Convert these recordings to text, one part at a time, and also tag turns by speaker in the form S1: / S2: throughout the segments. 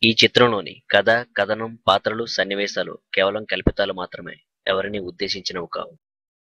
S1: ఈ చిత్రంలోని కథ కథనం పాత్రలు సన్నివేశాలు కేవలం కల్పితాలు మాత్రమే ఎవరిని ఉద్దేశించినవి కావు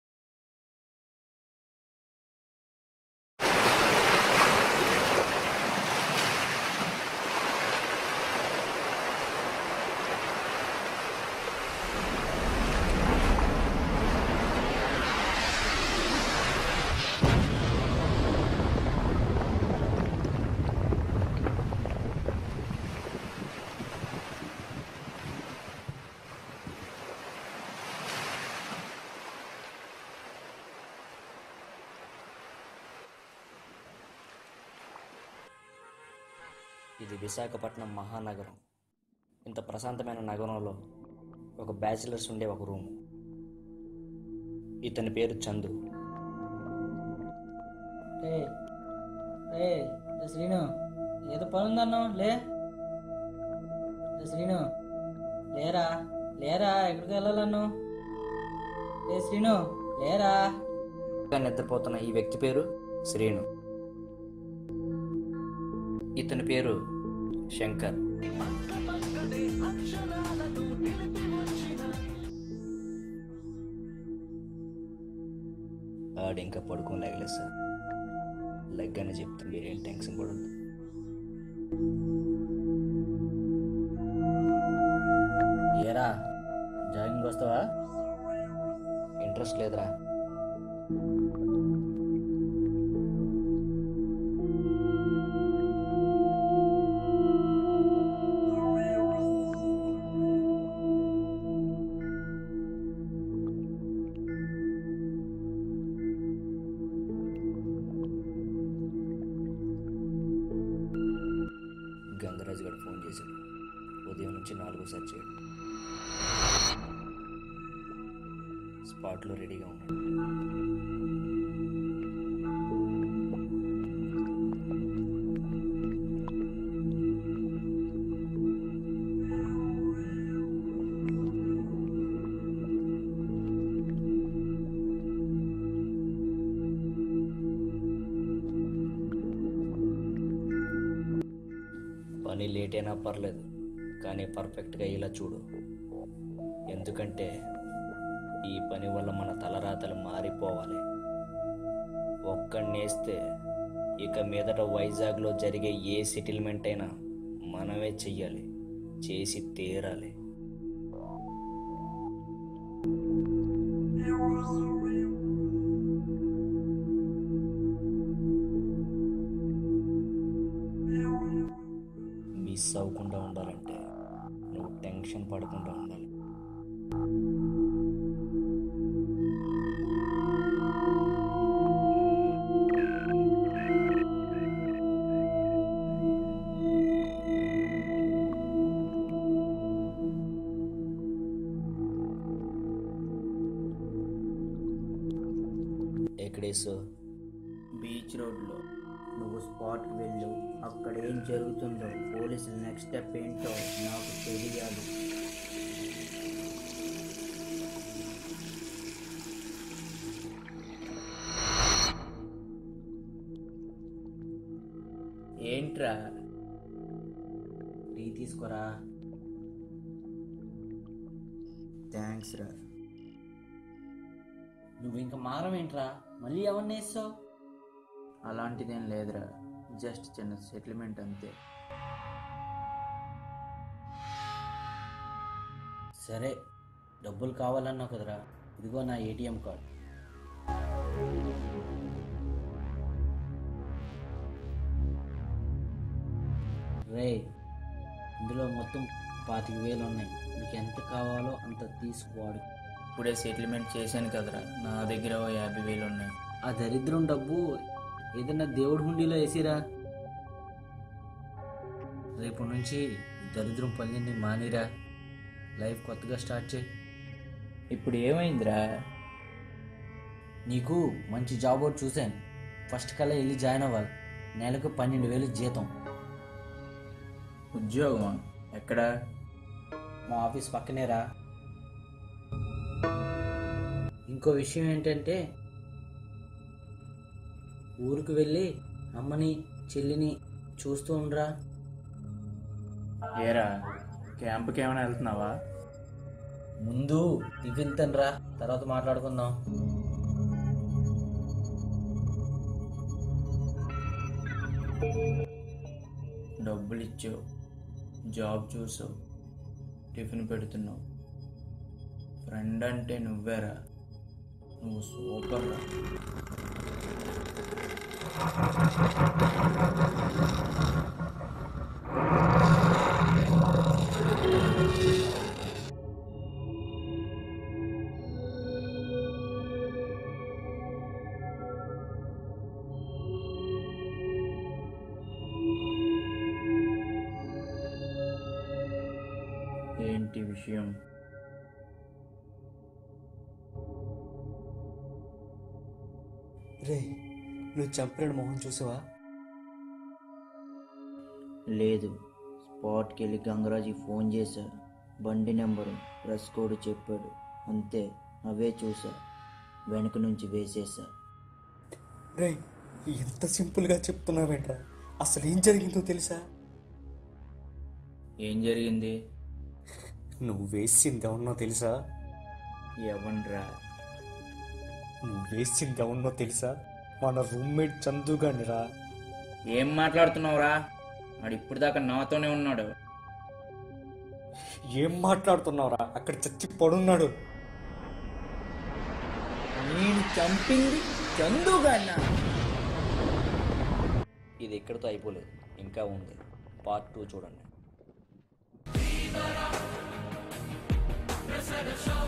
S2: ఇది విశాఖపట్నం మహానగరం ఇంత ప్రశాంతమైన నగరంలో ఒక బ్యాచిలర్స్ ఉండే ఒక రూమ్ ఇతని పేరు చందు
S3: రే రే రే శ్రీను ఏదో పని ఉందన్నావు లే రే శ్రీను లేరా లేరా ఎక్కడికి వెళ్ళాలన్నావు రే శ్రీను లేరా
S2: ఇంకా నిద్రపోతున్న ఈ వ్యక్తి పేరు శ్రీను ఇతని పేరు శంకర్ ఆడు ఇంకా పడుకోని లేగలేదు సార్ లెగ్గానే చెప్తే మీరేం టెన్షన్ పడద్దు
S3: ఏరా జాగింగ్ వస్తావా
S2: ఇంట్రెస్ట్ లేదురా గంగరాజు గారు ఫోన్ చేశాడు ఉదయం నుంచి నాలుగోసారి చేయడు స్పాట్లో రెడీగా ఉన్నాడు పని లేట్ అయినా పర్లేదు కానీ పర్ఫెక్ట్గా ఇలా చూడు ఎందుకంటే ఈ పని వల్ల మన తలరాతలు మారిపోవాలి ఒక్కడినేస్తే ఇక మీదట వైజాగ్లో జరిగే ఏ సెటిల్మెంట్ అయినా మనమే చెయ్యాలి చేసి తీరాలి మిస్ అవ్వకుండా ఉండాలంటే నువ్వు టెన్షన్ పడకుండా ఉండాలి ఎక్కడేసో
S3: బీచ్ రోడ్లో నువ్వు స్పాట్కి వెళ్ళు అక్కడ ఏం జరుగుతుందో పోలీసుల నెక్స్ట్ స్టెప్ ఏంటో నాకు తెలియాలి ఏంట్రా టీ తీసుకోరా థ్యాంక్స్ రా నువ్వు ఇంకా మారమేంట్రా మళ్ళీ ఎవరిని వేస్తావు అలాంటిదేం లేదురా జస్ట్ చిన్న సెటిల్మెంట్ అంతే సరే డబ్బులు కావాలన్నావు కదరా ఇదిగో నా ఏటీఎం కార్డ్ రే ఇందులో మొత్తం పాతిక వేలు ఉన్నాయి నీకు ఎంత కావాలో అంత తీసుకోవాడు
S4: ఇప్పుడే సెటిల్మెంట్ చేశాను కదరా నా దగ్గర ఓ యాభై వేలు ఉన్నాయి
S3: ఆ దరిద్రం డబ్బు ఏదైనా దేవుడి హుండీలో వేసిరా రేపు నుంచి దరిద్రం పనిని మానిరా లైఫ్ కొత్తగా స్టార్ట్ చేయి
S4: ఇప్పుడు ఏమైందిరా
S3: నీకు మంచి జాబ్ ఒకటి చూశాను ఫస్ట్ కల్లా వెళ్ళి జాయిన్ అవ్వాలి నెలకు పన్నెండు వేలు జీతం
S4: ఉద్యోగమా ఎక్కడ
S3: మా ఆఫీస్ పక్కనేరా ఇంకో విషయం ఏంటంటే ఊరికి వెళ్ళి అమ్మని చెల్లిని చూస్తూ ఉండరా
S4: ఏరా క్యాంప్కి ఏమైనా వెళ్తున్నావా
S2: ముందు టిఫిన్ తినరా తర్వాత మాట్లాడుకుందాం
S4: డబ్బులు ఇచ్చావు జాబ్ చూసావు టిఫిన్ పెడుతున్నావు ఫ్రెండ్ అంటే నువ్వేరా నువ్వు సూపర్ రా ఏంటి విషయం
S5: రే నువ్వు చంపిన మొహం చూసావా
S3: లేదు స్పాట్కి వెళ్ళి గంగరాజుకి ఫోన్ చేశా బండి నెంబరు డ్రెస్ కోడ్ చెప్పాడు అంతే అవే చూసా వెనక నుంచి వేసేసా
S5: రే ఎంత సింపుల్గా చెప్తున్నావేంట్రా అసలు ఏం జరిగిందో తెలుసా
S4: ఏం జరిగింది
S5: నువ్వు వేసింది ఎవరినో తెలుసా
S4: ఎవండ్రా
S5: నువ్వు వేసింది ఎవరినో తెలుసా మన రూమ్మేట్ చందు గానిరా
S4: ఏం మాట్లాడుతున్నావురా వాడు ఇప్పుడు దాకా నాతోనే ఉన్నాడు
S5: ఏం మాట్లాడుతున్నావురా అక్కడ చచ్చి పడున్నాడు
S4: నేను చంపింది చందుగాన్న
S2: ఇది ఇక్కడితో అయిపోలేదు ఇంకా ఉంది పార్ట్ టూ చూడండి